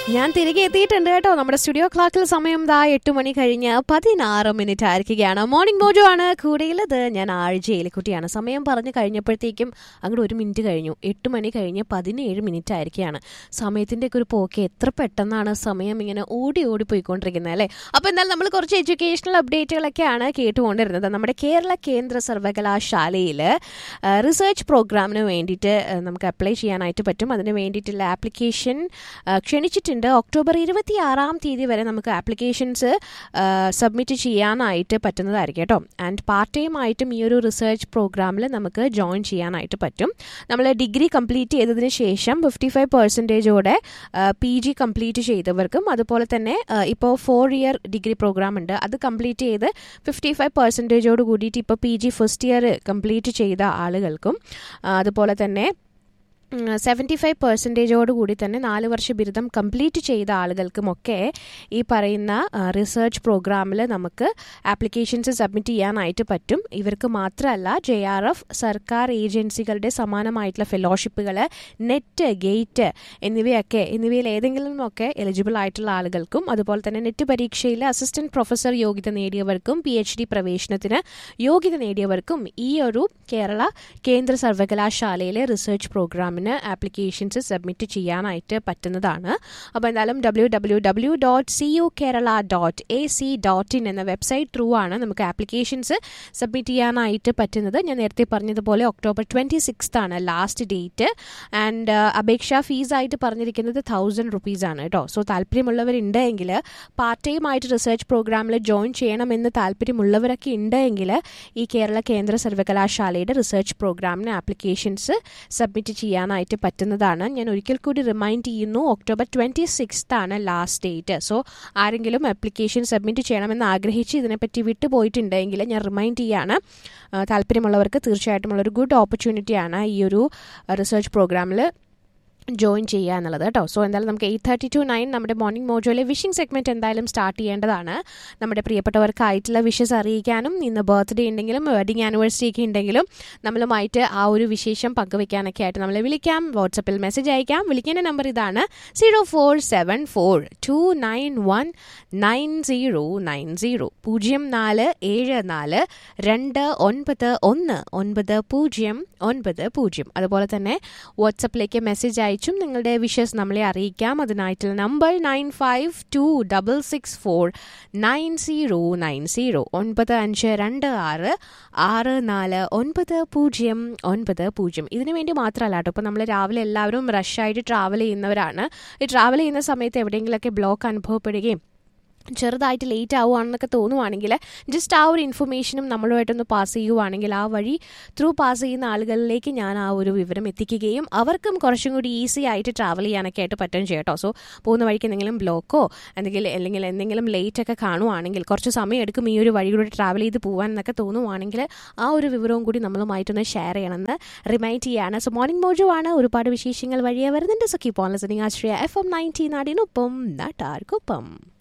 ഞാൻ തിരികെ എത്തിയിട്ടുണ്ട് കേട്ടോ നമ്മുടെ സ്റ്റുഡിയോ ക്ലോക്കിൽ സമയം ദാ എട്ട് മണി കഴിഞ്ഞ് പതിനാറ് മിനിറ്റ് ആയിരിക്കുകയാണ് മോർണിംഗ് മോജോ ആണ് കൂടെയുള്ളത് ഞാൻ ആഴ്ച ഏലിക്കുട്ടിയാണ് സമയം പറഞ്ഞു കഴിഞ്ഞപ്പോഴത്തേക്കും അങ്ങോട്ട് ഒരു മിനിറ്റ് കഴിഞ്ഞു എട്ട് മണി കഴിഞ്ഞ് പതിനേഴ് മിനിറ്റ് ആയിരിക്കുകയാണ് സമയത്തിൻ്റെ ഒക്കെ ഒരു പോക്ക് എത്ര പെട്ടെന്നാണ് സമയം ഇങ്ങനെ ഓടി ഓടി പോയിക്കൊണ്ടിരിക്കുന്നത് അല്ലേ അപ്പോൾ എന്നാൽ നമ്മൾ കുറച്ച് എഡ്യൂക്കേഷണൽ അപ്ഡേറ്റുകളൊക്കെയാണ് കേട്ടുകൊണ്ടിരുന്നത് നമ്മുടെ കേരള കേന്ദ്ര സർവകലാശാലയിൽ റിസർച്ച് പ്രോഗ്രാമിന് വേണ്ടിയിട്ട് ആ, നമുക്ക് അപ്ലൈ ചെയ്യാനായിട്ട് പറ്റും അതിന് വേണ്ടിയിട്ടുള്ള ആപ്ലിക്കേഷൻ ക്ഷണിച്ചിട്ടുണ്ട് ഒക്ടോബർ ഇരുപത്തി ആറാം തീയതി വരെ നമുക്ക് ആപ്ലിക്കേഷൻസ് സബ്മിറ്റ് ചെയ്യാനായിട്ട് പറ്റുന്നതായിരിക്കും കേട്ടോ ആൻഡ് പാർട്ട് ടൈം ആയിട്ടും ഈ ഒരു റിസർച്ച് പ്രോഗ്രാമിൽ നമുക്ക് ജോയിൻ ചെയ്യാനായിട്ട് പറ്റും നമ്മൾ ഡിഗ്രി കംപ്ലീറ്റ് ചെയ്തതിന് ശേഷം ഫിഫ്റ്റി ഫൈവ് പെർസെൻറ്റേജോടെ പി ജി കംപ്ലീറ്റ് ചെയ്തവർക്കും അതുപോലെ തന്നെ ഇപ്പോൾ ഫോർ ഇയർ ഡിഗ്രി പ്രോഗ്രാം ഉണ്ട് അത് കംപ്ലീറ്റ് ചെയ്ത് ഫിഫ്റ്റി ഫൈവ് പെർസെൻറ്റേജോട് കൂടിയിട്ട് ഇപ്പോൾ P G first year complete ചെയ്ത ആളുകൾക്കും ആ, അതുപോലെ തന്നെ സെവൻറ്റി ഫൈവ് പെർസെൻറ്റേജോട് കൂടി തന്നെ നാല് വർഷ ബിരുദം കംപ്ലീറ്റ് ചെയ്ത ആളുകൾക്കുമൊക്കെ ഈ പറയുന്ന റിസർച്ച് പ്രോഗ്രാമിൽ നമുക്ക് ആപ്ലിക്കേഷൻസ് സബ്മിറ്റ് ചെയ്യാനായിട്ട് പറ്റും ഇവർക്ക് മാത്രമല്ല ജെ ആർ എഫ് സർക്കാർ ഏജൻസികളുടെ സമാനമായിട്ടുള്ള ഫെലോഷിപ്പുകൾ നെറ്റ് ഗേറ്റ് എന്നിവയൊക്കെ എന്നിവയിൽ ഏതെങ്കിലും ഒക്കെ എലിജിബിൾ ആയിട്ടുള്ള ആളുകൾക്കും അതുപോലെ തന്നെ നെറ്റ് പരീക്ഷയിൽ അസിസ്റ്റന്റ് പ്രൊഫസർ യോഗ്യത നേടിയവർക്കും പി എച്ച് ഡി പ്രവേശനത്തിന് യോഗ്യത നേടിയവർക്കും ഈ ഒരു കേരള കേന്ദ്ര സർവകലാശാലയിലെ റിസർച്ച് പ്രോഗ്രാമിന് ആപ്ലിക്കേഷൻസ് സബ്മിറ്റ് ചെയ്യാനായിട്ട് പറ്റുന്നതാണ് അപ്പോൾ എന്തായാലും W W W dot C U Kerala dot A C dot in എന്ന വെബ്സൈറ്റ് ത്രൂ ആണ് നമുക്ക് ആപ്ലിക്കേഷൻസ് സബ്മിറ്റ് ചെയ്യാനായിട്ട് പറ്റുന്നത് ഞാൻ നേരത്തെ പറഞ്ഞതുപോലെ ഒക്ടോബർ ട്വൻറ്റി സിക്സ്ത് ആണ് ലാസ്റ്റ് ഡേറ്റ് ആൻഡ് അപേക്ഷാ ഫീസായിട്ട് പറഞ്ഞിരിക്കുന്നത് തൗസൻഡ് റുപ്പീസാണ് കേട്ടോ സോ താല്പര്യമുള്ളവരുണ്ടെങ്കിൽ പാർട്ട് ടൈം ആയിട്ട് റിസർച്ച് പ്രോഗ്രാമിൽ ജോയിൻ ചെയ്യണമെന്ന് താല്പര്യമുള്ളവരൊക്കെ ഉണ്ടെങ്കിൽ ഈ കേരള കേന്ദ്ര സർവകലാശാലയുടെ റിസർച്ച് പ്രോഗ്രാമിന് ആപ്ലിക്കേഷൻസ് സബ്മിറ്റ് ചെയ്യാനായിട്ട് പറ്റുന്നതാണ് ഞാൻ ഒരിക്കൽ കൂടി റിമൈൻഡ് ചെയ്യുന്നു ഒക്ടോബർ ട്വൻറ്റി സിക്സ്ത് ആണ് ലാസ്റ്റ് ഡേറ്റ് സോ ആരെങ്കിലും ആപ്ലിക്കേഷൻ സബ്മിറ്റ് ചെയ്യണമെന്ന് ആഗ്രഹിച്ച് ഇതിനെപ്പറ്റി വിട്ടുപോയിട്ടുണ്ടെങ്കിൽ ഞാൻ റിമൈൻഡ് ചെയ്യാണ് ആ, താല്പര്യമുള്ളവർക്ക് തീർച്ചയായിട്ടും ഉള്ളൊരു ഗുഡ് ഓപ്പർച്യൂണിറ്റിയാണ് ഈ ഒരു റിസർച്ച് പ്രോഗ്രാമിൽ ജോയിൻ ചെയ്യുക എന്നുള്ളത് കേട്ടോ സോ എന്തായാലും നമുക്ക് എയ്റ്റ് തേർട്ടി ടു നയൻ നമ്മുടെ മോർണിംഗ് മോജോയിലെ വിഷിംഗ് സെഗ്മെന്റ് എന്തായാലും സ്റ്റാർട്ട് ചെയ്യേണ്ടതാണ് നമ്മുടെ പ്രിയപ്പെട്ടവർക്കായിട്ടുള്ള വിഷസ് അറിയിക്കാനും ഇന്ന് ബർത്ത്ഡേ ഉണ്ടെങ്കിലും വെഡിങ് ആനിവേഴ്സറി ഒക്കെ ഉണ്ടെങ്കിലും നമ്മളുമായിട്ട് ആ ഒരു വിശേഷം പങ്കുവെക്കാനൊക്കെ ആയിട്ട് നമ്മളെ വിളിക്കാം വാട്സപ്പിൽ മെസ്സേജ് അയക്കാം വിളിക്കേണ്ട നമ്പർ ഇതാണ് zero four seven four two nine one nine zero nine zero പൂജ്യം നാല് ഏഴ് നാല് രണ്ട് ഒൻപത് ഒന്ന് ഒൻപത് പൂജ്യം ഒൻപത് പൂജ്യം അതുപോലെ തന്നെ വാട്സപ്പിലേക്ക് മെസ്സേജ് അയച്ചും നിങ്ങളുടെ വിഷസ് നമ്മളെ അറിയിക്കാം അതിനായിട്ടുള്ള number nine five two double six four nine zero nine zero ഒൻപത് അഞ്ച് രണ്ട് ആറ് ആറ് നാല് ഒൻപത് പൂജ്യം ഒൻപത് പൂജ്യം ഇതിനു വേണ്ടി മാത്രമല്ല കേട്ടോ ഇപ്പോൾ നമ്മൾ രാവിലെ എല്ലാവരും റഷായിട്ട് ട്രാവൽ ചെയ്യുന്നവരാണ് ഈ ട്രാവൽ ചെയ്യുന്ന സമയത്ത് എവിടെയെങ്കിലുമൊക്കെ ബ്ലോക്ക് അനുഭവപ്പെടുകയും ചെറുതായിട്ട് ലേറ്റ് ആവുകയാണെന്നൊക്കെ തോന്നുവാണെങ്കിൽ ജസ്റ്റ് ആ ഒരു ഇൻഫർമേഷനും നമ്മളുമായിട്ടൊന്ന് പാസ് ചെയ്യുവാണെങ്കിൽ ആ വഴി ത്രൂ പാസ് ചെയ്യുന്ന ആളുകളിലേക്ക് ഞാൻ ആ ഒരു വിവരം എത്തിക്കുകയും അവർക്കും കുറച്ചും കൂടി ഈസി ആയിട്ട് ട്രാവൽ ചെയ്യാനൊക്കെ ആയിട്ട് പറ്റും കേട്ടോ സോ പോകുന്ന വഴിക്ക് എന്തെങ്കിലും ബ്ലോക്കോ എന്തെങ്കിലും അല്ലെങ്കിൽ എന്തെങ്കിലും ലേറ്റ് ഒക്കെ കാണുവാണെങ്കിൽ കുറച്ച് സമയം എടുക്കും ഈ ഒരു വഴിയിലൂടെ ട്രാവൽ ചെയ്ത് പോകാൻ എന്നൊക്കെ തോന്നുവാണെങ്കിൽ ആ ഒരു വിവരവും കൂടി നമ്മളുമായിട്ടൊന്ന് ഷെയർ ചെയ്യണമെന്ന് റിമൈൻഡ് ചെയ്യാണ് സോ മോർണിംഗ് മോജോ ആണ് ഒരുപാട് വിശേഷങ്ങൾ വഴിയെ വരുന്നുണ്ട് so keep on listening Ashraya F M nineteen നാടിനൊപ്പം നാട്ടാർക്കൊപ്പം